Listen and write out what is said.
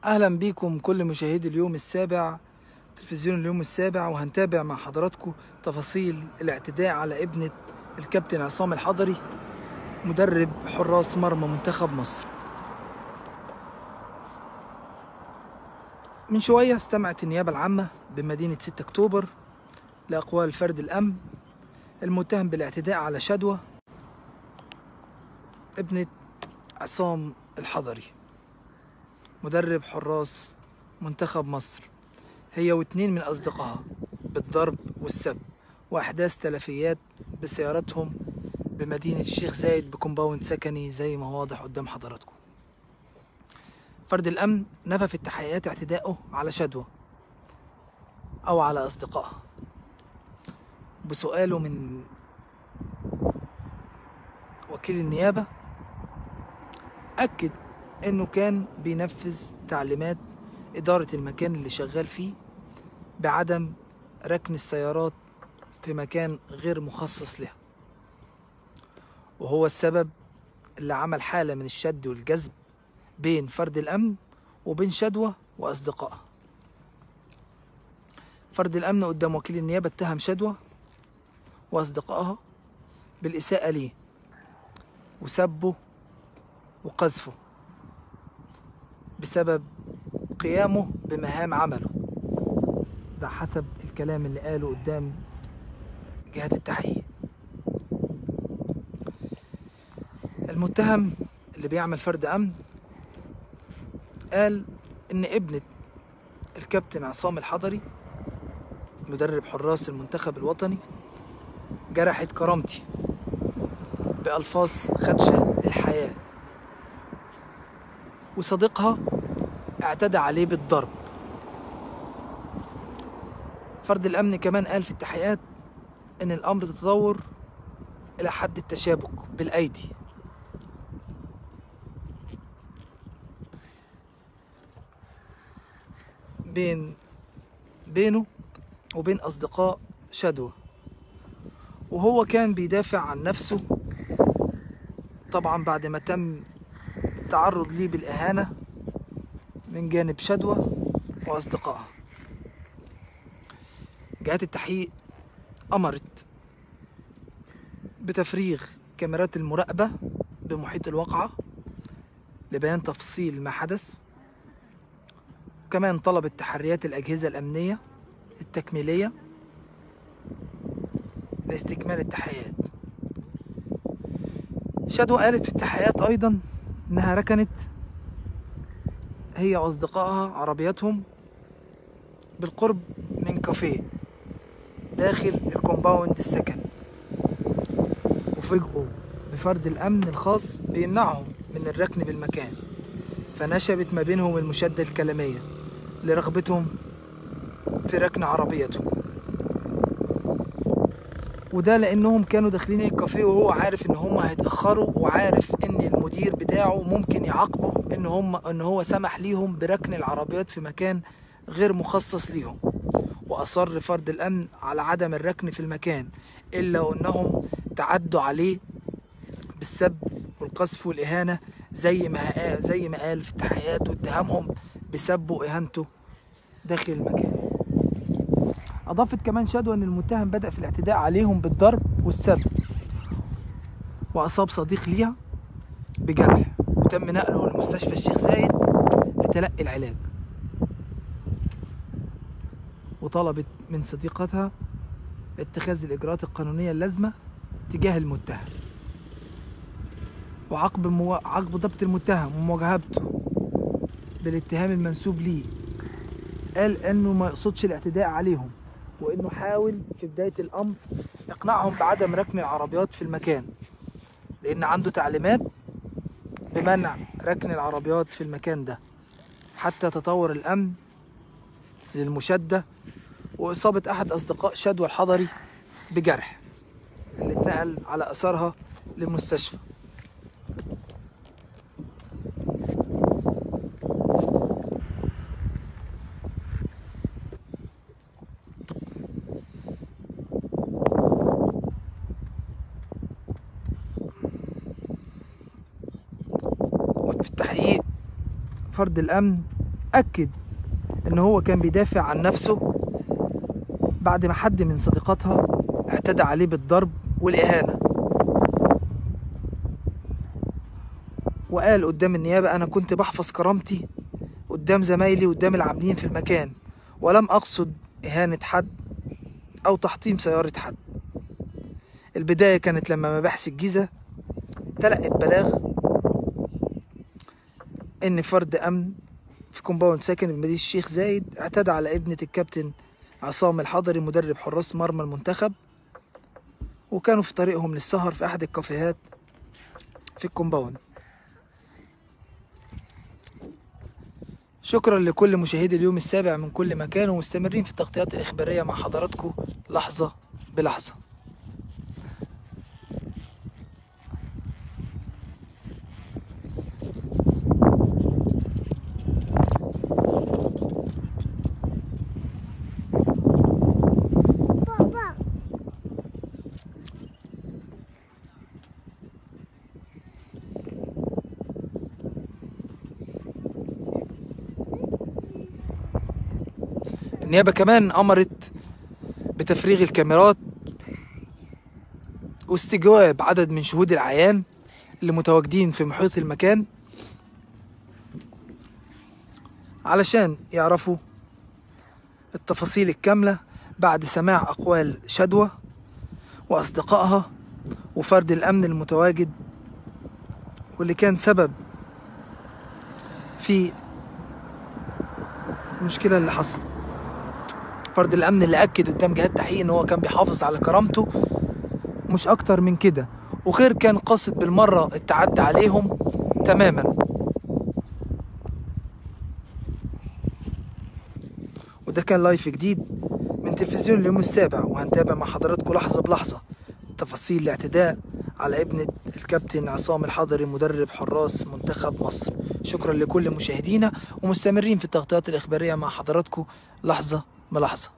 اهلا بيكم كل مشاهدي اليوم السابع تلفزيون اليوم السابع وهنتابع مع حضراتكم تفاصيل الاعتداء على ابنة الكابتن عصام الحضري مدرب حراس مرمى منتخب مصر من شوية استمعت النيابة العامة بمدينة 6 أكتوبر لأقوال فرد الأمن المتهم بالاعتداء على شدوى ابنة عصام الحضري مدرب حراس منتخب مصر هي واتنين من أصدقائها بالضرب والسب وأحداث تلفيات بسيارتهم بمدينة الشيخ زايد بكومباوند سكني زي ما هو واضح قدام حضراتكم فرد الأمن نفى في التحقيقات اعتدائه على شدوى أو على أصدقائها بسؤاله من وكيل النيابة أكد إنه كان بينفذ تعليمات إدارة المكان اللي شغال فيه بعدم ركن السيارات في مكان غير مخصص لها وهو السبب اللي عمل حالة من الشد والجذب بين فرد الأمن وبين شدوى وأصدقائها فرد الأمن قدام وكيل النيابة اتهم شدوى وأصدقائها بالإساءة ليه وسبه وقذفه بسبب قيامه بمهام عمله ده حسب الكلام اللي قاله قدام جهات التحقيق المتهم اللي بيعمل فرد أمن قال إن ابنة الكابتن عصام الحضري مدرب حراس المنتخب الوطني جرحت كرامتي بألفاظ خدشة للحياة وصديقها اعتدى عليه بالضرب فرد الأمن كمان قال في التحقيقات إن الأمر تطور إلى حد التشابك بالأيدي بين بينه وبين أصدقاء شدوى وهو كان بيدافع عن نفسه طبعا بعد ما تم التعرض ليه بالإهانة من جانب شدوى وأصدقائها جهات التحقيق أمرت بتفريغ كاميرات المراقبة بمحيط الواقعة لبيان تفصيل ما حدث وكمان طلبت تحريات الأجهزة الأمنية التكميلية لاستكمال التحقيقات شادو قالت في التحقيقات أيضا إنها ركنت هي وأصدقائها عربياتهم بالقرب من كافيه داخل الكومباوند السكني وفجأوا بفرد الأمن الخاص بيمنعهم من الركن بالمكان فنشبت ما بينهم المشادة الكلامية لرغبتهم في ركن عربيتهم وده لانهم كانوا داخلين الكافيه وهو عارف ان هم هيتاخروا وعارف ان المدير بتاعه ممكن يعاقبه ان هم ان هو سمح ليهم بركن العربيات في مكان غير مخصص ليهم واصر فرد الامن على عدم الركن في المكان الا انهم تعدوا عليه بالسب والقذف والاهانه زي ما زي ما قال في التحقيقات واتهامهم بسبه واهانته داخل المكان أضافت كمان شدوى أن المتهم بدأ في الاعتداء عليهم بالضرب والسب وأصاب صديق ليها بجرح وتم نقله لمستشفى الشيخ زايد لتلقي العلاج وطلبت من صديقتها اتخاذ الإجراءات القانونية اللازمة تجاه المتهم وعقب مو... عقب ضبط المتهم ومواجهته بالاتهام المنسوب ليه قال انه ما يقصدش الاعتداء عليهم وانه حاول في بدايه الامر اقناعهم بعدم ركن العربيات في المكان لان عنده تعليمات بمنع ركن العربيات في المكان ده حتى تطور الامن للمشاده واصابه احد اصدقاء شدوى الحضري بجرح اللي اتنقل على اثرها للمستشفى في التحقيق فرد الأمن أكد إن هو كان بيدافع عن نفسه بعد ما حد من صديقاتها اعتدى عليه بالضرب والإهانة وقال قدام النيابة أنا كنت بحفظ كرامتي قدام زمايلي قدام العاملين في المكان ولم أقصد إهانة حد أو تحطيم سيارة حد البداية كانت لما مباحث الجيزة تلقت بلاغ إن فرد أمن في كومباوند ساكن في مدينة الشيخ زايد اعتدى على ابنة الكابتن عصام الحضري مدرب حراس مرمى المنتخب وكانوا في طريقهم للسهر في أحد الكافيهات في الكومباوند شكرا لكل مشاهدي اليوم السابع من كل مكان ومستمرين في التغطيات الإخبارية مع حضراتكم لحظة بلحظة بابا النيابة كمان أمرت بتفريغ الكاميرات واستجواب عدد من شهود العيان اللي متواجدين في محيط المكان علشان يعرفوا التفاصيل الكاملة بعد سماع أقوال شدوى وأصدقائها وفرد الأمن المتواجد واللي كان سبب في المشكلة اللي حصل فرد الامن اللي اكد قدام جهات تحقيق ان هو كان بيحافظ على كرامته مش اكتر من كده وغير كان قاصد بالمره التعدي عليهم تماما وده كان لايف جديد من تلفزيون اليوم السابع وهنتابع مع حضراتكم لحظه بلحظه تفاصيل الاعتداء على ابنة الكابتن عصام الحضري مدرب حراس منتخب مصر شكرا لكل مشاهدينا ومستمرين في التغطيات الإخبارية مع حضراتكم لحظة بلحظة